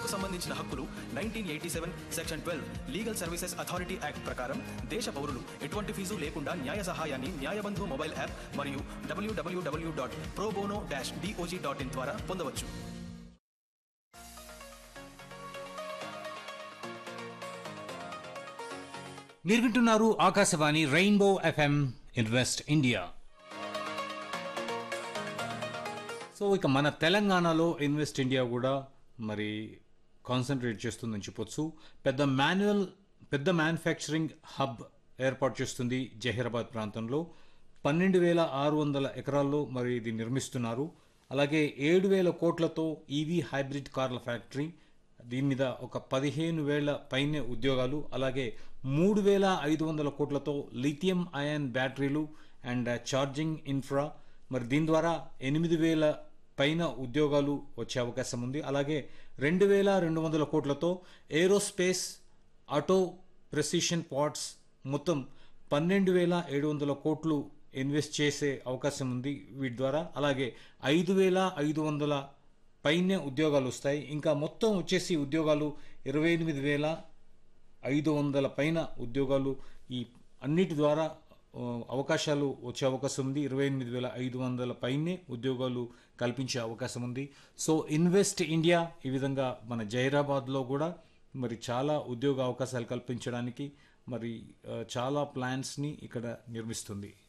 ప్రజలకు సంబంధించిన హక్కులు nineteen eighty seven section twelve legal services authority act ప్రకారం దేశ పౌరులు ఎటువంటి ఫీజు లేకుండా న్యాయ సహాయాన్ని న్యాయబంధు మొబైల్ యాప్ మరియు W W W dot pro bono dash D O G dot in ద్వారా పొందవచ్చు మీరు వింటున్నారు Akashvani rainbow FM invest India so ఇక మన తెలంగాణలో ఇన్వెస్ట్ ఇండియా కూడా మరి కాన్సన్ట్రేట్ చేస్తుందని చెప్పొచ్చు పెద్ద మాన్యువల్ పెద్ద మ్యానుఫ్యాక్చరింగ్ హబ్ ఏర్పాటు చేస్తుంది జహీరాబాద్ ప్రాంతంలో పన్నెండు వేల ఆరు వందల ఎకరాల్లో మరి ఇది నిర్మిస్తున్నారు అలాగే ఏడు వేల కోట్లతో ఈవీ హైబ్రిడ్ కార్ల ఫ్యాక్టరీ దీని మీద ఒక పదిహేను వేల పైనే ఉద్యోగాలు అలాగే మూడు వేల ఐదు వందల కోట్లతో lithium ion batteries and charging infra మరి దీని ద్వారా ఎనిమిది వేల పైన ఉద్యోగాలు వచ్చే అవకాశం ఉంది అలాగే రెండు వేల రెండు వందల కోట్లతో ఏరోస్పేస్ ఆటో ప్రెసిషన్ పార్ట్స్ మొత్తం పన్నెండు వేల ఏడు వందల కోట్లు ఇన్వెస్ట్ చేసే అవకాశం ఉంది వీటి ద్వారా అలాగే ఐదు వేల ఐదు వందల పైనే ఉద్యోగాలు వస్తాయి ఇంకా మొత్తం వచ్చేసి ఉద్యోగాలు ఇరవై ఎనిమిది వేల ఐదు వందల పైన ఉద్యోగాలు ఈ అన్నిటి ద్వారా ఆ, అవకాశాలు వచ్చే అవకాశం ఉంది ఇరవై ఎనిమిది వేల ఐదు వందల పైనే ఉద్యోగాలు కల్పించే అవకాశం ఉంది సో ఇన్వెస్ట్ ఇండియా ఈ విధంగా మన జైరాబాద్లో కూడా మరి చాలా ఉద్యోగ అవకాశాలు కల్పించడానికి మరి ఆ, చాలా ప్లాన్స్ని ఇక్కడ నిర్మిస్తుంది